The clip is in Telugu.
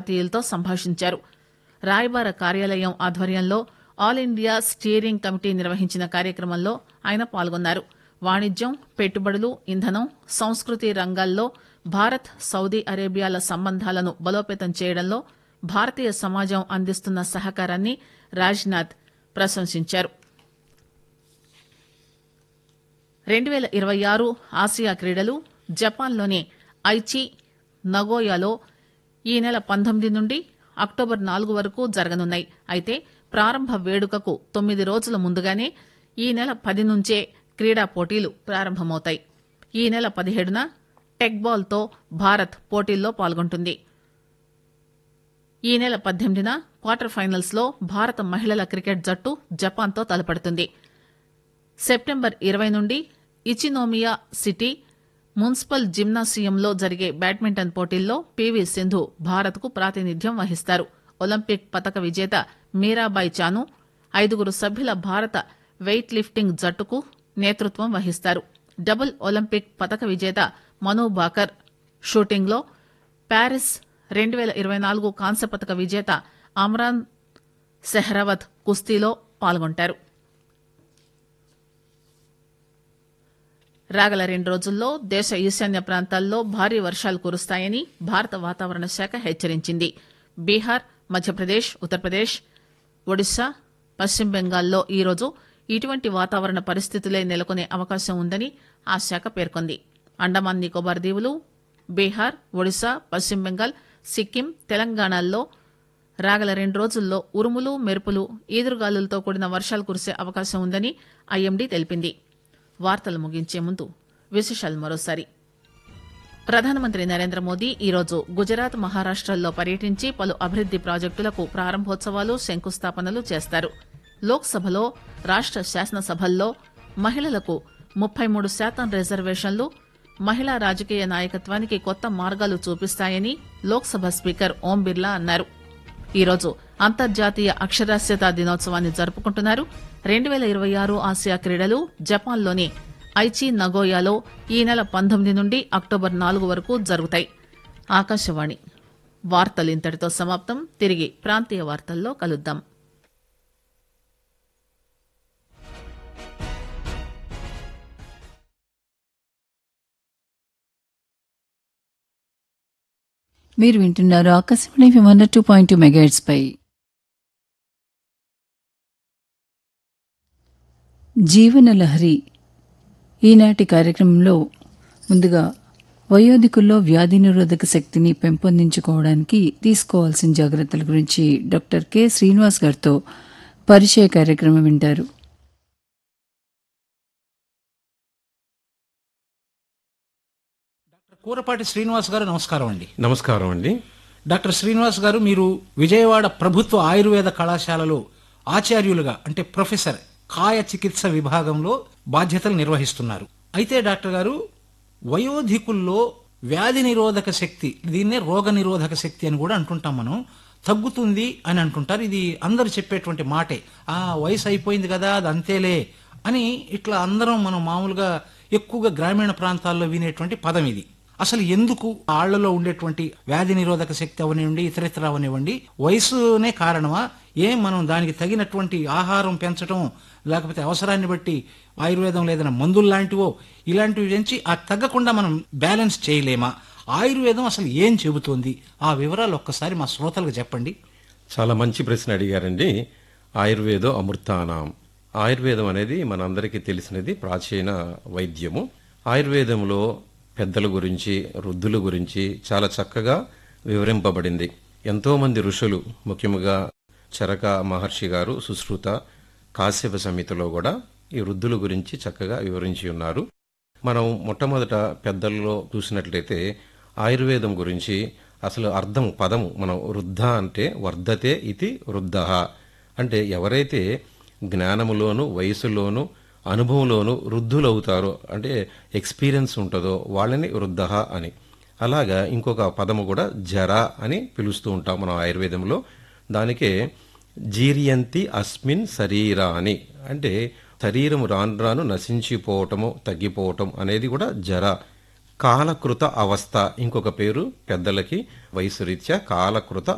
భారతీయులతో సంభాషించారు రాయబార కార్యాలయం ఆధ్వర్యంలో ఆల్ ఇండియా స్టీరింగ్ కమిటీ నిర్వహించిన కార్యక్రమంలో ఆయన పాల్గొన్నారు వాణిజ్యం పెట్టుబడులు ఇంధనం సంస్కృతి రంగాల్లో భారత్ సౌదీ అరేబియాల సంబంధాలను బలోపేతం చేయడంలో భారతీయ సమాజం అందిస్తున్న సహకారాన్ని రాజ్నాథ్ ప్రశంసించారు రెండు పేల ఇరవై ఆరు ఆసియా క్రీడలు జపాన్లోని ఐచి నగోయాలో ఈ నెల పంతొమ్మిది నుండి అక్టోబర్ నాలుగు వరకు జరగనున్నాయి అయితే ప్రారంభ వేడుకకు తొమ్మిది రోజుల ముందుగానే ఈ నెల పది నుంచే క్రీడా పోటీలు ప్రారంభమవుతాయి ఈ నెల పదిహేడున టెక్ బాల్తో భారత్ పోటీల్లో పాల్గొంటుంది ఈ నెల పద్దెనిమిదిన క్వార్టర్ ఫైనల్స్ లో భారత మహిళల క్రికెట్ జట్టు జపాన్తో తలపడుతుంది సెప్టెంబర్ ఇరవై నుండి ఇచినోమియా సిటీ మున్సిపల్ జిమ్నాసియంలో జరిగే బ్యాడ్మింటన్ పోటీల్లో పీవీ సింధు భారత్కు ప్రాతినిధ్యం వహిస్తారు ఒలింపిక్ పతక విజేత మీరాబాయి చాను ఐదుగురు సభ్యుల భారత వెయిట్ లిఫ్టింగ్ జట్టుకు నేతృత్వం వహిస్తారు డబుల్ ఒలింపిక్ పతక విజేత మను బాకర్ షూటింగ్లో ప్యారిస్ రెండు పేల ఇరవై నాలుగు కాంస్య పతక విజేత అమ్రాన్ సెహ్రావత్ కుస్తీలో పాల్గొంటారు రాగల రెండు రోజుల్లో దేశ ఈశాన్య ప్రాంతాల్లో భారీ వర్షాలు కురుస్తాయని భారత వాతావరణ శాఖ హెచ్చరించింది బీహార్ మధ్యప్రదేశ్ ఉత్తరప్రదేశ్ ఒడిశా పశ్చిమ బెంగాల్లో ఈరోజు ఇటువంటి వాతావరణ పరిస్థితులే నెలకొనే అవకాశం ఉందని ఆ శాఖ పేర్కొంది అండమాన్ నికోబార్ దీవులు బీహార్ ఒడిశా పశ్చిమ బెంగాల్ సిక్కిం తెలంగాణల్లో రాగల రెండు రోజుల్లో ఉరుములు మెరుపులు ఈదురుగాలులతో కూడిన వర్షాలు కురిసే అవకాశం ఉందని ఐఎండీ తెలిపింది వార్తలు ముగించే ముందు విశేషాలు మరోసారి ప్రధానమంత్రి నరేంద్ర మోదీ ఈరోజు గుజరాత్ మహారాష్టల్లో పర్యటించి పలు అభివృద్ది ప్రాజెక్టులకు ప్రారంభోత్సవాలు శంకుస్థాపనలు చేస్తారు లోక్సభలో రాష్ట శాసనసభల్లో మహిళలకు ముప్పై మూడు శాతం రిజర్వేషన్లు మహిళా రాజకీయ నాయకత్వానికి కొత్త మార్గాలు చూపిస్తాయని లోక్సభ స్పీకర్ ఓం బిర్లా అన్నారు ఈరోజు అంతర్జాతీయ అక్షరాస్యత దినోత్సవాన్ని జరుపుకుంటున్నారు రెండు పేల ఇరవై ఆరు ఆసియా క్రీడలు జపాన్లోని ఐచి నగోయాలో ఈ నెల పంతొమ్మిది నుండి అక్టోబర్ నాలుగు వరకు జరుగుతాయి ఆకాశవాణి వార్తలు ఇంతటితో సమాప్తం తిరిగి ప్రాంతీయ వార్తల్లో కలుద్దాం మీరు వింటున్నారు Akashvani one two point two megahertz పై జీవనలహరి ఈనాటి కార్యక్రమంలో ముందుగా వయోధికుల్లో వ్యాధి నిరోధక శక్తిని పెంపొందించుకోవడానికి తీసుకోవాల్సిన జాగ్రత్తల గురించి డాక్టర్ కె శ్రీనివాస్ గారితో పరిచయ కార్యక్రమం వింటారు కూరపాటి శ్రీనివాస్ గారు నమస్కారం అండి నమస్కారం అండి డాక్టర్ శ్రీనివాస్ గారు మీరు విజయవాడ ప్రభుత్వ ఆయుర్వేద కళాశాలలో ఆచార్యులుగా అంటే ప్రొఫెసర్ కాయ చికిత్స విభాగంలో బాధ్యతలు నిర్వహిస్తున్నారు అయితే డాక్టర్ గారు వయోధికుల్లో వ్యాధి నిరోధక శక్తి దీన్నే రోగ నిరోధక శక్తి అని కూడా అంటుంటాం మనం తగ్గుతుంది అని అంటుంటారు ఇది అందరు చెప్పేటువంటి మాటే ఆ వయసు అయిపోయింది కదా అది అంతేలే అని ఇట్లా అందరం మనం మామూలుగా ఎక్కువగా గ్రామీణ ప్రాంతాల్లో వినేటువంటి పదం ఇది అసలు ఎందుకు ఆళ్లలో ఉండేటువంటి వ్యాధి నిరోధక శక్తి అవనివ్వండి ఇతరితర అవనివ్వండి వయసునే కారణమా ఏం మనం దానికి తగినటువంటి ఆహారం పెంచడం లేకపోతే అవసరాన్ని బట్టి ఆయుర్వేదం ఏదైనా మందులు లాంటివో ఇలాంటివి పెంచి ఆ తగ్గకుండా మనం బ్యాలెన్స్ చేయలేమా ఆయుర్వేదం అసలు ఏం చెబుతోంది ఆ వివరాలు ఒక్కసారి మా శ్రోతలకు చెప్పండి చాలా మంచి ప్రశ్న అడిగారండి ఆయుర్వేదో అమృతానాం ఆయుర్వేదం అనేది మనందరికీ తెలిసినది ప్రాచీన వైద్యము ఆయుర్వేదంలో పెద్దల గురించి వృద్ధుల గురించి చాలా చక్కగా వివరింపబడింది ఎంతో మంది ఋషులు ముఖ్యంగా చరక మహర్షి గారు సుశ్రుత కాశ్యప సమితిలో కూడా ఈ వృద్ధుల గురించి చక్కగా వివరించి ఉన్నారు మనం మొట్టమొదట పెద్దల్లో చూసినట్లయితే ఆయుర్వేదం గురించి అసలు అర్థం పదము మనం వృద్ధ అంటే వర్ధతే ఇది వృద్ధ అంటే ఎవరైతే జ్ఞానములోను వయసులోను అనుభవంలోను వృద్ధులవుతారో అంటే ఎక్స్పీరియన్స్ ఉంటుందో వాళ్ళని వృద్ధ అని అలాగా ఇంకొక పదము కూడా జర అని పిలుస్తూ ఉంటాం మనం ఆయుర్వేదంలో దానికే జీర్యంతి అస్మిన్ శరీరా అని అంటే శరీరం రాను రాను నశించిపోవటము తగ్గిపోవటం అనేది కూడా జర కాలకృత అవస్థ ఇంకొక పేరు పెద్దలకి వయసు రీత్యా కాలకృత